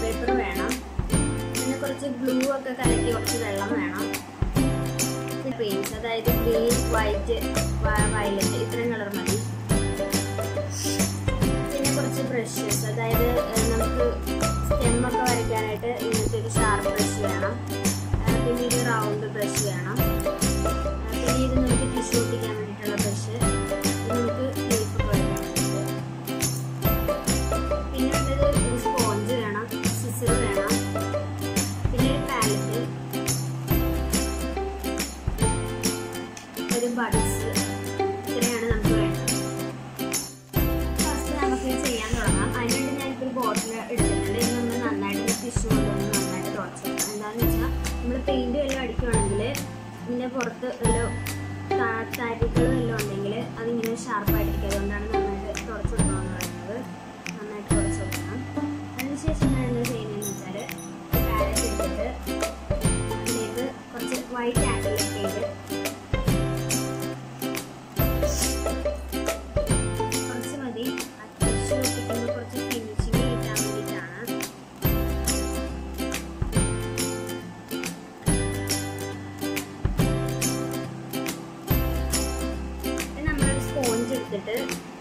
paper വേണം പിന്നെ കുറച്ച് ഗ്ലൂ ഒക്കെ കലക്കി കുറച്ച് വെള്ളം വേണം പെയിൻസ് അതായത് ഗ്രീൻ വൈറ്റ് വയലറ്റ് ഇത്രയും കളർ മതി പിന്നെ കുറച്ച് ബ്രഷസ് അതായത് ഏഹ്, നമുക്ക് സ്റ്റെമ്മൊക്കെ വരയ്ക്കാനായിട്ട് ഇങ്ങനത്തെ ഒരു ഷാർപ്പ് ബ്രഷ് വേണം ഏഹ്, പിന്നെ ഒരു റൗണ്ട് ബ്രഷ് വേണം ഏഹ്, പിന്നെ ഇത് നമുക്ക് ടിഷ്യൂ ഒട്ടിക്കാൻ വേണ്ടിയിട്ടുള്ള ബ്രഷ് നമുക്ക് ലീഫ് വരയ്ക്കാൻ വേണ്ടിയിട്ട് പിന്നെ വേണ്ടത് ഒരു സ്പോഞ്ച് വേണം സിസർ വേണം പിന്നെ ഒരു പാലറ്റ് ഒരു ബഡ്സ് ഇത്രയാണ് നമുക്ക് വേണ്ടത് ഫസ്റ്റ് നമുക്ക് ഇത് ചെയ്യാൻ തുടങ്ങാം അതിനുവേണ്ടി ഞാനിപ്പോൾ ഒരു ബോട്ടിൽ എടുത്തിട്ടുണ്ട് ഇത് നമ്മൾ നന്നായിട്ട് ടിഷ്യൂ കൊണ്ടൊന്ന് നന്നായിട്ട് തുടച്ചെടുക്കാം എന്താണെന്ന് വെച്ചാൽ നമ്മൾ പെയിൻറ് വല്ലതും അടിക്കുകയാണെങ്കിൽ ഇതിൻ്റെ പുറത്ത് വല്ല തരികൾ വല്ലതും ഉണ്ടെങ്കിൽ അതിങ്ങനെ ഷാർപ്പായിട്ടിരിക്കും അതുകൊണ്ടാണ് നന്നായിട്ട് തുടച്ചു കൊടുക്കണമെന്ന് പറയുന്നത് നന്നായിട്ട് തുടച്ചു കൊടുക്കണം അതിനുശേഷം ഞാൻ എന്താ ചെയ്യുന്നതെന്ന് വെച്ചാൽ പാരറ്റ് എടുത്തിട്ട് അതിലേക്ക് കുറച്ച് വൈറ്റ് ആപ്പിൾ ചെയ്ത് കുറച്ച് മതി ടിഷ്യൂ ഒട്ടിക്കുമ്പോൾ കുറച്ച് ഫിനിഷിങ് കിട്ടാൻ വേണ്ടിയിട്ടാണ് പിന്നെ നമ്മളൊരു സ്പോഞ്ച് എടുത്തിട്ട്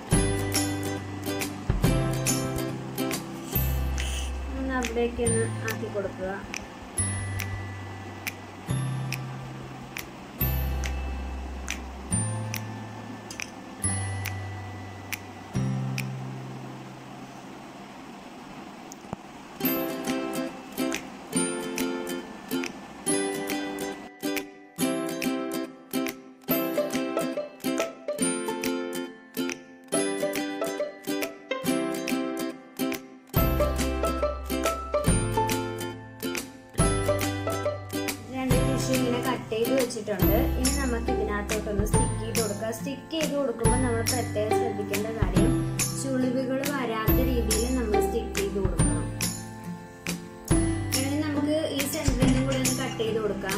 ഒന്ന് അവിടേക്ക് ഒന്ന് ആക്കി കൊടുക്കുക രണ്ട് ടിഷ്യൂ ഇങ്ങനെ കട്ട് ചെയ്ത് വെച്ചിട്ടുണ്ട് ഇനി നമുക്ക് ഇതിനകത്തോട്ടൊന്ന് സ്റ്റിക്ക് ചെയ്ത് കൊടുക്കുക സ്റ്റിക്ക് ചെയ്ത് കൊടുക്കുമ്പോൾ നമ്മൾ പ്രത്യേകം ശ്രദ്ധിക്കേണ്ട കാര്യം ചുളിവുകൾ വരാത്ത രീതിയിൽ നമ്മൾ സ്റ്റിക്ക് ചെയ്ത് കൊടുക്കണം ഇനി നമുക്ക് ഈ സെന്ററിനും കൂടി ഒന്ന് കട്ട് ചെയ്ത് കൊടുക്കാം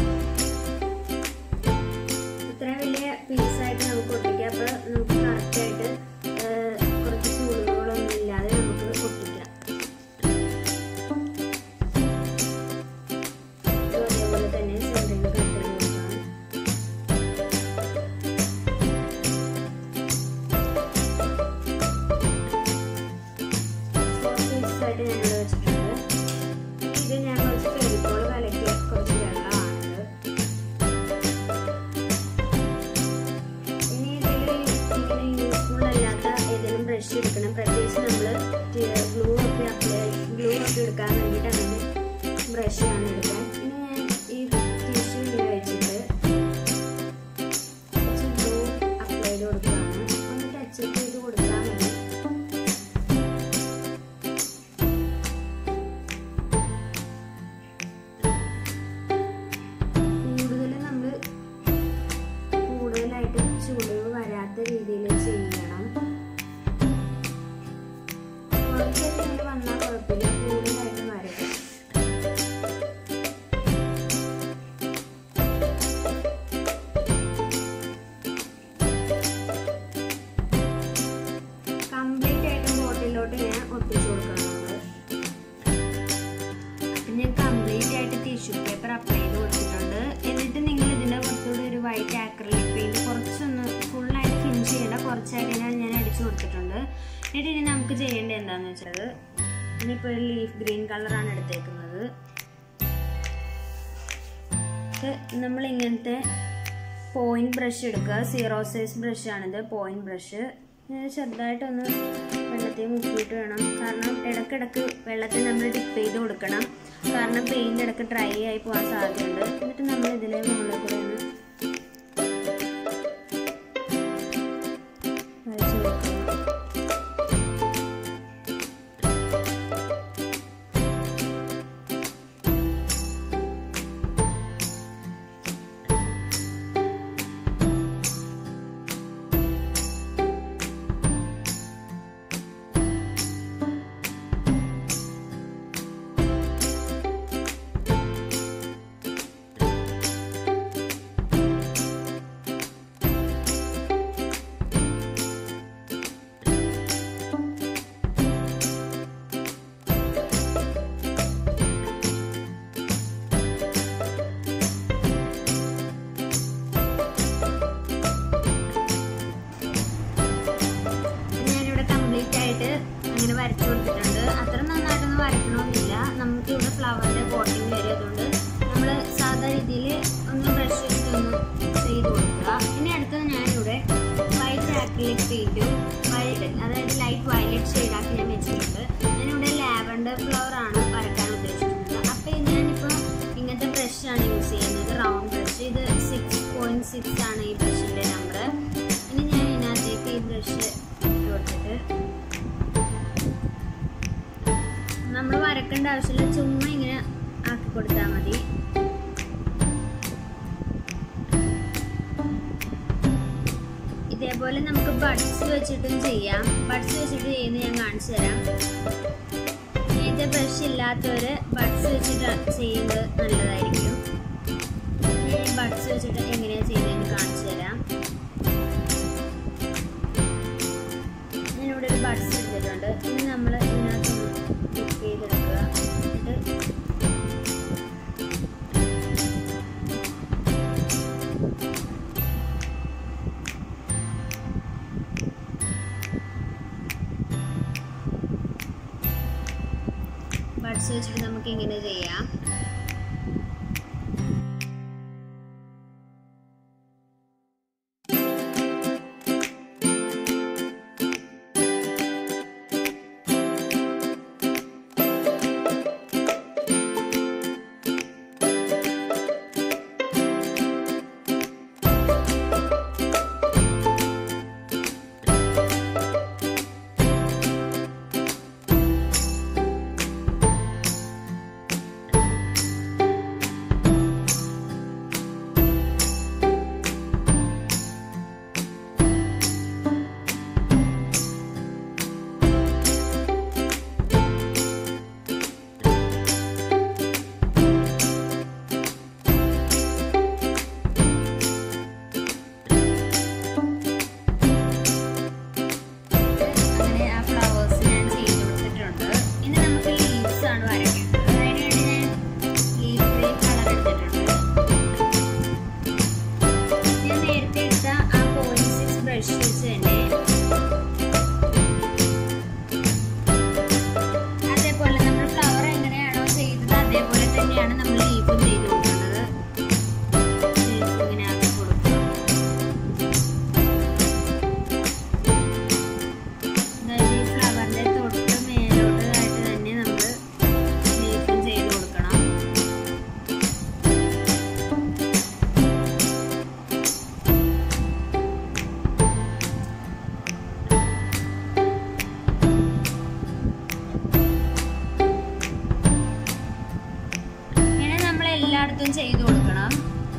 ഇത്രയും വലിയ പീസായിട്ട് നമുക്ക് ഒട്ടിക്കാം അപ്പോൾ നമുക്ക് കറക്റ്റായിട്ട് കുറച്ച് ചുളിവുകളൊന്നും ഇല്ലാതെ നമുക്ക് ഒട്ടിക്കാം ഇത് അതേപോലെ തന്നെ സെന്ററിൽ കട്ട് ചെയ്ത് കൊടുക്കാം ഫോർ പീസസ് ആയിട്ട് ഞാനിവിടെ വെച്ചിട്ടുണ്ട് ഇത് ഞാൻ കുറച്ച് ഫെവിക്കോൾ കലക്കി കുറച്ച് വെള്ളമാണിത് ഇനി ഇതിൽ ഇങ്ങനെ യൂസ്ഫുൾ അല്ലാത്ത ഏതെങ്കിലും ബ്രഷ് എടുക്കണം പ്രത്യേകിച്ച് നമ്മൾ ഗ്ലൂ ഒക്കെ അപ്ലൈ ഗ്ലൂ ഒക്കെ എടുക്കാൻ വേണ്ടിയിട്ട് അങ്ങനെ ബ്രഷാണ് എടുക്കാൻ ഇനി ഞാൻ ഈ ടിഷ്യൂ ഇങ്ങനെ വെച്ചിട്ട് കുറച്ച് ഗ്ലൂ അപ്ലൈ ചെയ്ത് കൊടുക്കുകയാണ് ഒന്ന് ടച്ച് ചെയ്ത് കൊടുത്താൽ മതി കൂടുതൽ നമ്മൾ കൂടുതലായിട്ട് ചുളിവ് വരാത്ത രീതിയിൽ ചെയ്യണം കുറച്ചൊക്കെ ഇങ്ങനെ വന്നാൽ കുഴപ്പമില്ല കൂടുതലായിട്ട് വരരുത് കംപ്ലീറ്റ് ആയിട്ട് ബോട്ടിലോട്ട് ഞാൻ ഒട്ടിച്ചു കൊടുക്കണം നമ്മള് ഞാൻ കംപ്ലീറ്റ് ആയിട്ട് ടിഷ്യൂ പേപ്പർ അപ്ലൈ ചെയ്ത് കൊടുത്തിട്ടുണ്ട് എന്നിട്ട് നിങ്ങൾ ഇതിൻ്റെ പുറത്തൂടെ ഒരു വൈറ്റ് ആക്രിലിക് പെയിൻറ് കുറച്ചൊന്ന് ഫുള്ളായിട്ട് ഫിനിഷ് ചെയ്യേണ്ട കുറച്ചായിട്ട് ഞാൻ ഞാൻ അടിച്ചു കൊടുത്തിട്ടുണ്ട് എന്നിട്ട് ഇനി നമുക്ക് ചെയ്യേണ്ടത് എന്താണെന്ന് വെച്ചാൽ ഇനിയിപ്പോൾ ഒരു ലീഫ് ഗ്രീൻ കളറാണ് എടുത്തേക്കുന്നത് നമ്മൾ ഇങ്ങനത്തെ പോയിന്റ് ബ്രഷ് എടുക്കുക സീറോ സൈസ് ബ്രഷാണിത് പോയിന്റ് ബ്രഷ് ചെറുതായിട്ടൊന്ന് വെള്ളത്തിൽ മുക്കിയിട്ട് വേണം കാരണം ഇടക്കിടക്ക് വെള്ളത്തിൽ നമ്മൾ ഡിപ്പ് ചെയ്ത് കൊടുക്കണം കാരണം പെയിന്റ് ഇടക്ക് ഡ്രൈ ആയി പോകാൻ സാധ്യതയുണ്ട് എന്നിട്ട് നമ്മൾ ഇതിലെ മുകളിൽ കൂടെ ഒന്ന് വരച്ച് കൊടുക്കുക കൊടുത്തിട്ടുണ്ട് അത്ര നന്നായിട്ടൊന്നും വരയ്ക്കണമെന്നില്ല നമുക്ക് ഇവിടെ ഫ്ലവറിൻ്റെ കോട്ടിങ് വരും അതുകൊണ്ട് നമ്മൾ സാധാ രീതിയിൽ ഒന്ന് ബ്രഷ് വെച്ചിട്ടൊന്ന് ചെയ്ത് കൊടുക്കുക ഇനി അടുത്തത് ഞാനിവിടെ വൈറ്റ് ആക്രിലിക് പെയിൻറ്റും വൈറ്റ് അതായത് ലൈറ്റ് വയലറ്റ് ഷെയ്ഡാക്കി ഞാൻ വെച്ചിട്ടുണ്ട് ഞാനിവിടെ ലാവൻഡർ ഫ്ലവർ ആണ് വരയ്ക്കാൻ ഉദ്ദേശിക്കുന്നത് അപ്പോൾ ഇത് ഞാനിപ്പോൾ ഇങ്ങനത്തെ ബ്രഷാണ് യൂസ് ചെയ്യുന്നത് റൗണ്ട് ബ്രഷ് ഇത് സിക്സ് പോയിൻറ്റ് സിക്സ് ആണ് ഈ ബ്രഷിൻ്റെ നമ്പർ ഇനി ഞാൻ ഇതിനകത്തേക്ക് ഈ ബ്രഷ് ഇട്ട് കൊടുത്തിട്ട് നമ്മൾ വരക്കേണ്ട ആവശ്യമില്ല ചുമ്മാ ഇങ്ങനെ ആക്കി കൊടുത്താൽ മതി ഇതേപോലെ നമുക്ക് ബഡ്സ് വെച്ചിട്ടും ചെയ്യാം ബഡ്സ് വെച്ചിട്ട് ചെയ്യുന്നത് ഞാൻ കാണിച്ചു തരാം ഇത് ബ്രഷ് ഇല്ലാത്തവര് ബഡ്സ് വെച്ചിട്ട് ചെയ്യുന്നത് നല്ലതായിരിക്കും ഞാൻ ബഡ്സ് വെച്ചിട്ട് എങ്ങനെയാണ് ചെയ്യുന്നതെന്ന് കാണിച്ചു തരാം ഞാനിവിടെ ഒരു ബഡ്സ് എടുത്തിട്ടുണ്ട് ഇനി നമ്മൾ ഇതിനകത്ത് ക്ലിക്ക് ചെയ്തെടുക്കുക എന്നിട്ട് ബഡ്സ് വെച്ചിട്ട് നമുക്ക് ഇങ്ങനെ ചെയ്യാം അങ്ങനെ ആ ഫ്ലവേഴ്സ് ഞാൻ ചെയ്ത് കൊടുത്തിട്ടുണ്ട് ഇനി നമുക്ക് ലീവ്സ് ആണ് വരയ്ക്കേണ്ടത് അതിനുവേണ്ടി ഞാൻ ലീവ് ഗ്രീൻ കളർ എടുത്തിട്ടുണ്ട് ഞാൻ നേരത്തെ എടുത്ത ആ പോയിന്റ് സിക്സ് ബ്രഷ് വെച്ച് തന്നെ അതേപോലെ നമ്മൾ ഫ്ലവർ എങ്ങനെയാണോ ചെയ്തത് അതേപോലെ തന്നെയാണ് നമ്മൾ ലീഫും ചെയ്ത് കൊടുക്കുന്നത് ലീഫ് ഇങ്ങനെ ആക്കി കൊടുക്കുക അതായത് ഈ ഫ്ലവറിന്റെ തൊട്ട് മേലോട്ട് ആയിട്ട് തന്നെ നമ്മൾ ലീഫും ചെയ്ത് കൊടുക്കണം ഇങ്ങനെ നമ്മൾ എല്ലായിടത്തും ചെയ്ത് കൊടുക്കണം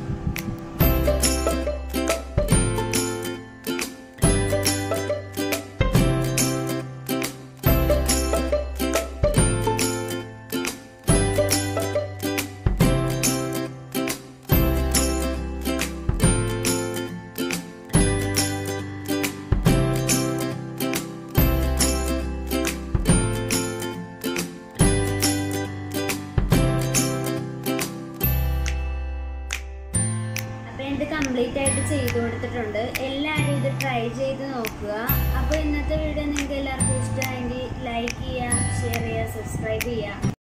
അപ്പൊ ഇത് കംപ്ലീറ്റ് ആയിട്ട് ചെയ്ത് കൊടുത്തിട്ടുണ്ട് എല്ലാവരും ഇത് ട്രൈ ചെയ്ത് നോക്കുക അപ്പോൾ ഇന്നത്തെ വീഡിയോ നിങ്ങൾക്ക് എല്ലാവർക്കും ഇഷ്ടമായെങ്കിൽ ലൈക്ക് ചെയ്യുക ഷെയർ ചെയ്യുക സബ്സ്ക്രൈബ് ചെയ്യുക